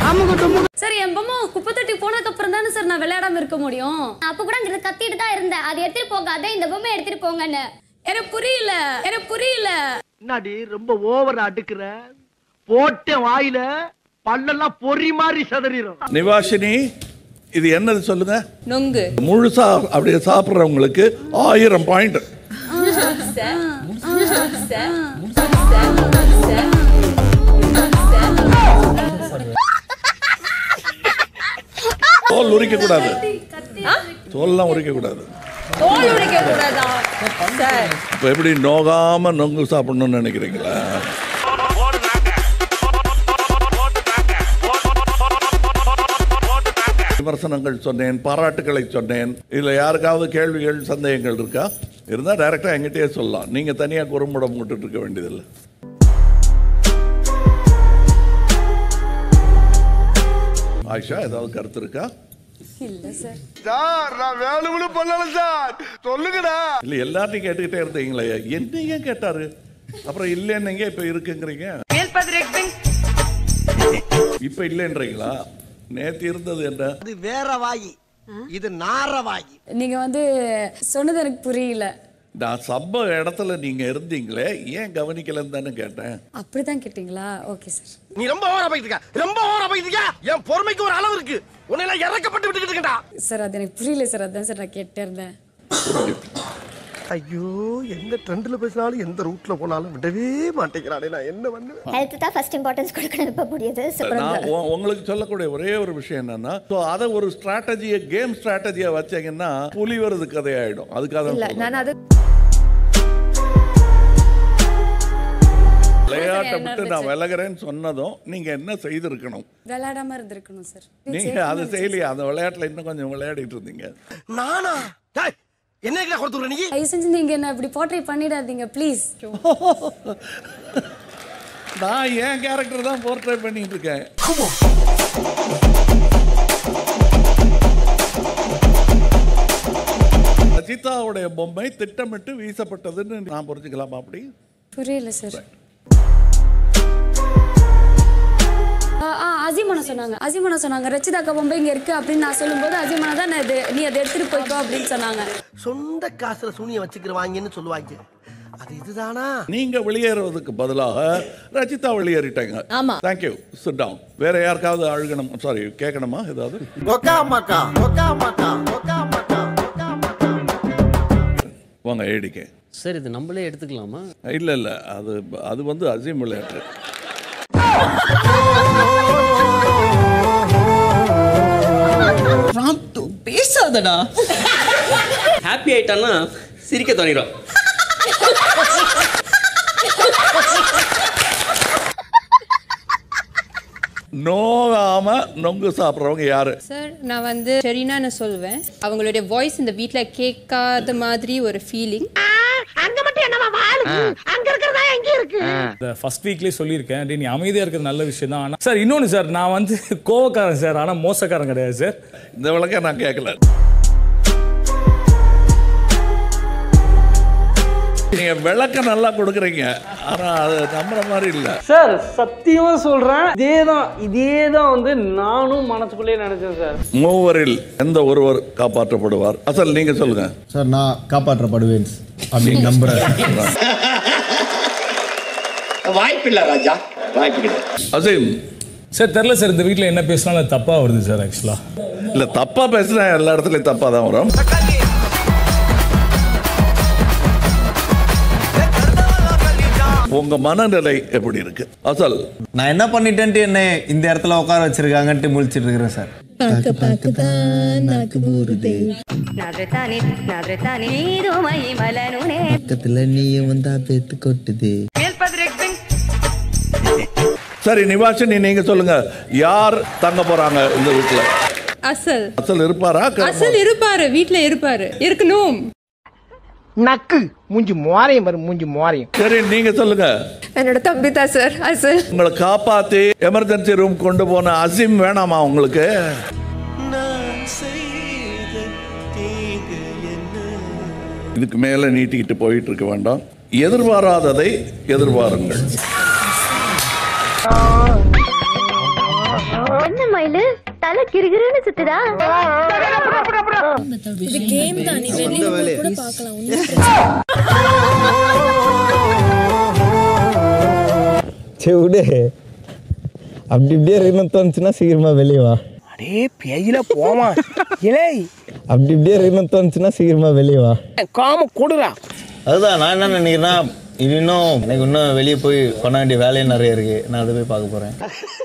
Sir என் பொம்மை குப்பை தொட்டி போனதுக்கு அப்புறம் தானே சார் நான் விளையாடாம இருக்க முடியும் அப்ப கூட அங்க கத்திட்டு தான் இருந்தேன் அதை எடுத்துட்டு போகாத இந்த பொம்மை எடுத்துட்டு போங்கன்னு எனக்கு புரியல எனக்கு புரியல என்னடி ரொம்ப ஓவர் அடுக்குற போட்ட வாயில பல்லெல்லாம் பொறி மாதிரி சதறிடும் நிவாஷினி இது என்னது சொல்லுங்க நொங்கு முழுசா அப்படியே சாப்பிட்றவங்களுக்கு ஆயிரம் பாயிண்ட் தோல் உரிக்க கூடாது தோல்லாம் உரிக்க கூடாது தோல் உடைக்க கூடாதா சார் இப்போ எப்படி நோகாம நொங்கு சாப்பிடணும்னு நினைக்கிறீங்களா விமர்சனங்கள் சொன்னேன் பாராட்டுகளை சொன்னேன் இதுல யாருக்காவது கேள்விகள் சந்தேகங்கள் இருக்கா இருந்தா டைரக்டா எங்கிட்டயே சொல்லலாம் நீங்க தனியா குறும்படம் விட்டுட்டு இருக்க வேண்டியதில்லை ஆயிஷா ஏதாவது கருத்து இருக்கா இல்ல சார் சார் நான் வேணும்னு பண்ணல சார் சொல்லுங்கடா இல்ல எல்லாத்தையும் கேட்டுக்கிட்டே இருந்தீங்களே என்ன ஏன் கேட்டாரு அப்புறம் இல்லைன்னீங்க இப்ப இருக்குங்கிறீங்க இப்ப இல்லைன்றீங்களா நேத்து இருந்தது என்ன அது வேற வாயி இது நார வாயி நீங்க வந்து சொன்னது எனக்கு புரியல நான் சம்ப இடத்துல நீங்க இருந்தீங்களே ஏன் கவனிக்கலன்னு தானே கேட்டேன் அப்படிதான் கேட்டீங்களா ஓகே சார் நீ ரொம்ப ஓவரா போயிட்டு இருக்க ரொம்ப ஓவரா போயிட்டு இருக்க என் பொறுமைக்கு ஒரு அளவு இருக்கு உன்னை எல்லாம் இறக்கப்பட்டு விட்டுக்கிட்டு இருக்கா சார் அது எனக்கு புரியல சார் அதான் சார் நான் கேட்டே இருந்தேன் ஐயோ எந்த ட்ரெண்ட்ல பேசினாலும் எந்த ரூட்ல போனாலும் விடவே மாட்டேங்கிறானே நான் என்ன பண்ணுவேன் ஹெல்த் தான் ஃபர்ஸ்ட் இம்பார்ட்டன்ஸ் கொடுக்கணும் இப்ப முடியுது நான் உ- உங்களுக்கு சொல்லக்கூடிய ஒரே ஒரு விஷயம் என்னன்னா ஸோ அதை ஒரு ஸ்ட்ராட்டஜியை கேம் ஸ்ட்ராட்டஜியை வச்சீங்கன்னா புலி வருது கதையாயிடும் அதுக்காக தான் சொல்றேன். நான் அது விளையாட்டை விட்டு நான் விலகிறேன்னு சொன்னதும் நீங்க என்ன செய்திருக்கணும் விளையாடாம இருந்திருக்கணும் சார் நீங்க அதை செய்யலையா அந்த விளையாட்டுல இன்னும் கொஞ்சம் விளையாடிட்டு இருந்தீங்க நானா டேய், என்ன கிட்ட கொடுத்துற நீ தயவு செஞ்சு நீங்க என்ன இப்படி போர்ட்ரை பண்ணிடாதீங்க ப்ளீஸ் நான் என் கேரக்டர் தான் போர்ட்ரே பண்ணிட்டு இருக்கேன் ரஜிதாவுடைய பொம்மை திட்டமிட்டு வீசப்பட்டதுன்னு நான் புரிஞ்சுக்கலாமா அப்படி புரியல சார் அஜிமனா சொன்னாங்க அஜிமனா சொன்னாங்க ரச்சிதாக்கா பொம்பை இங்க இருக்கு அப்படின்னு நான் சொல்லும்போது அஜிமனா தான் நான் இது நீ அதை எடுத்துட்டு போய்க்கோ அப்படின்னு சொன்னாங்க சொந்த காசுல சூனிய வச்சுக்கிறவாங்கன்னு சொல்லுவாங்க அது இதுதானா நீங்க வெளியேறுவதற்கு பதிலாக ரச்சிதா வெளியேறிட்டாங்க ஆமா. தேங்க்யூ சிட் டவுன் வேற யாருக்காவது அழுகணும் சாரி கேட்கணுமா ஏதாவது வாங்க ஏடிக்கே சார் இது நம்மளே எடுத்துக்கலாமா இல்ல இல்ல அது அது வந்து அசீம் விளையாட்டு பேசாதடா ஹாப்பி ஆயிட்டான்னா சிரிக்க தொடங்கிடும் நோகாம நொங்கு சாப்பிட்றவங்க யாரு சார் நான் வந்து செரினான்னு சொல்வேன் அவங்களுடைய வாய்ஸ் இந்த வீட்ல கேட்காத மாதிரி ஒரு ஃபீலிங் இந்த ஃபர்ஸ்ட் வீக்லேயே சொல்லியிருக்கேன் டேய் நீ அமைதியாக இருக்கிறது நல்ல விஷயம் தான் ஆனால் சார் இன்னொன்று சார் நான் வந்து கோவக்காரன் சார் ஆனால் மோசக்காரன் கிடையாது சார் இந்த விளக்க நான் கேட்கல நீங்க விளக்க நல்லா கொடுக்குறீங்க ஆனா அது நம்புற மாதிரி இல்ல சார் சத்தியமா சொல்றேன் இதே தான் இதே தான் வந்து நானும் மனசுக்குள்ளேயே நினைச்சேன் சார் மூவரில் எந்த ஒருவர் காப்பாற்றப்படுவார் அசல் நீங்க சொல்லுங்க சார் நான் காப்பாற்றப்படுவேன் அப்படின்னு நம்புறேன் வாய்ப்பில்லை ராஜா வாய்ப்பு அசீம் சார் தெரில சார் இந்த வீட்டில் என்ன பேசினாலும் அது தப்பாக வருது சார் ஆக்சுவலாக இல்ல தப்பா பேசினா எல்லா இடத்துலயும் தப்பா தான் வரும் உங்க மனநிலை எப்படி இருக்கு அசல் நான் என்ன பண்ணிட்டேன்ட்டு என்ன இந்த இடத்துல உட்கார வச்சிருக்காங்கன்ட்டு முழிச்சிட்டு இருக்கிறேன் சார் பக்கத்துல நீயும் வந்தா பேத்து கொட்டுது சரி நிவாசினி நீங்க சொல்லுங்க யார் தங்க போறாங்க இந்த வீட்டுல அசல் அசல் இருப்பாரா அசல் இருப்பாரு வீட்ல இருப்பாரு இருக்கணும் நக்கு மூஞ்சி மோரையும் பாரு மூஞ்சி மோரையும் சரி நீங்க சொல்லுங்க என்னோட தம்பி தான் சார் அசல் உங்களை காப்பாத்தி எமர்ஜென்சி ரூம் கொண்டு போன அசீம் வேணாமா உங்களுக்கு இதுக்கு மேல நீட்டிக்கிட்டு போயிட்டு இருக்க வேண்டாம் எதிர்பாராததை எதிர்பாருங்கள் என்ன மயிலு தலை கிருகிருன்னு சுத்துதா இது கேம் தான் நீ வெளியில போய் கூட பார்க்கலாம் ஒண்ணும் சரி விடு அப்படி இப்படியே இருக்கணும்னு தோணுச்சுன்னா சீக்கிரமா வெளியே வா அடே பேயில போமா இலே அப்படி இப்படியே இருக்கணும்னு தோணுச்சுன்னா சீக்கிரமா வெளியே வா காம கொடுறா அதுதான் நான் என்ன நினைக்கிறேன்னா இது இன்னும் எனக்கு இன்னும் வெளியே போய் பண்ண வேண்டிய வேலையும் நிறைய இருக்கு நான் அதை போய் பார்க்க போறேன்